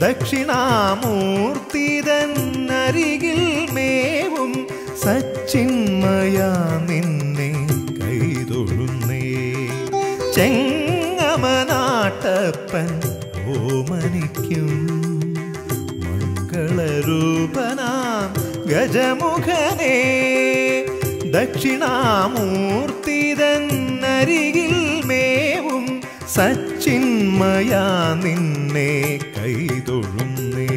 ദക്ഷിണാമൂർത്തിതന്നരികിൽ മേവും സച്ചിന്മയാ നിന്നെ കൈതൊഴുന്നേ ചെങ്ങമനാട്ടപ്പൻ ഓമനിക്കും മംഗളരൂപനാം ഗജമുഖനേ ദക്ഷിണാമൂർത്തിതന്നരികിൽ മേവും സച്ചിന്മയാ നിന്നെ കൈതൊഴുന്നേ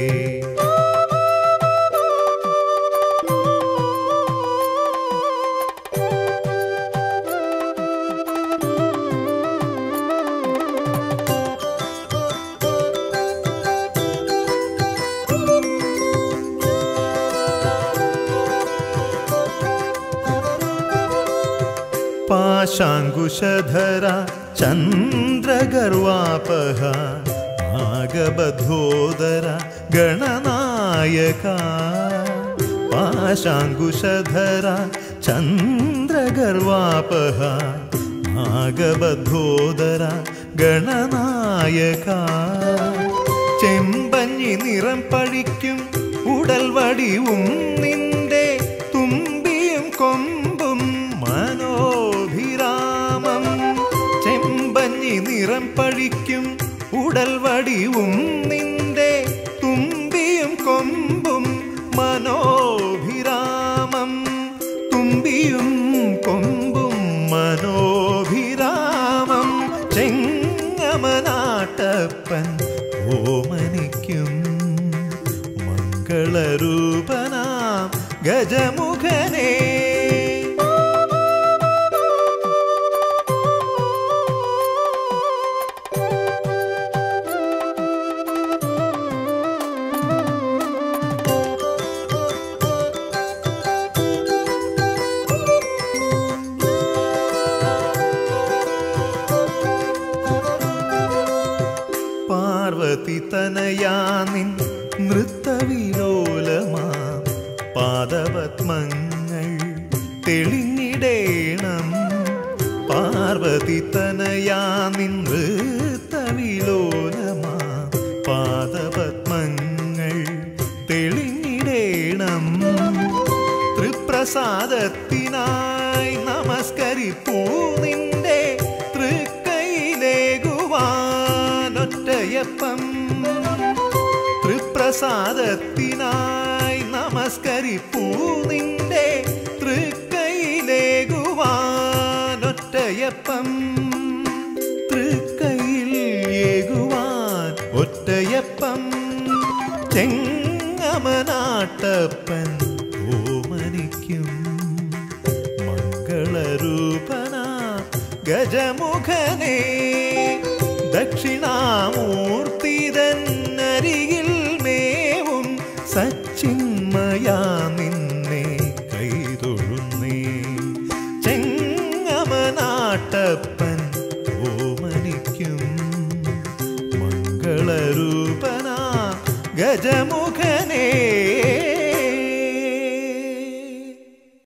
പാശാങ്കുശധര ചന്ദ്രഗർവാപഹ നാഗബധോദര ഗണനായക പാശാങ്കുശധര ചന്ദ്രഗർവാപഹ നാഗബധോദര ഗണനായക ചെമ്പഞ്ഞി നിറം പഴിക്കും ഉടൽ വടിവും നിന്റെ തുമ്പിയും കൊമ്പും മനോഭിരാമം ചെമ്പഞ്ഞി നിറം പഴിക്കും ഉടൽ വടിവും നിന്റെ തുമ്പിയും കൊമ്പും മനോഭിരാമം തുമ്പിയും കൊമ്പും മനോഭിരാമം ചെങ്ങമനാട്ടപ്പൻ ഓമനിക്കും മംഗളരൂപനാം ഗജമുഖനേ പാർവതി തനയാനിൻ നൃത്തവിലോലമാ പാദപത്മങ്ങൾ തെളിഞ്ഞിടേണം പാർവതി തനയാനിൻ നൃത്തവിലോലമാ പാദപത്മങ്ങൾ തെളിഞ്ഞിടേണം തൃപ്രസാദത്തിനായി നമസ്കരിപ്പൂ നിന്റെ തൃക്കൈലേകുവാനൊറ്റയപ്പം തൃപ്രസാദത്തിനായി നമസ്കരിപ്പൂ നിന്റെ തൃക്കൈലേകുവാനൊറ്റയപ്പം തൃക്കൈയിൽ ഏകുവാൻ ഒറ്റയപ്പം ചെങ്ങമനാട്ടപ്പൻ ഓമനിക്കും മംഗളരൂപന ഗജമുഖനേ ദക്ഷിണാമൂർത്തിതന്നരികിൽ മേവും സച്ചിന്മയാ നിന്നെ കൈതൊഴുന്നേ ചെങ്ങമനാട്ടപ്പൻ ഓമനിക്കും മംഗളരൂപന ഗജമുഖ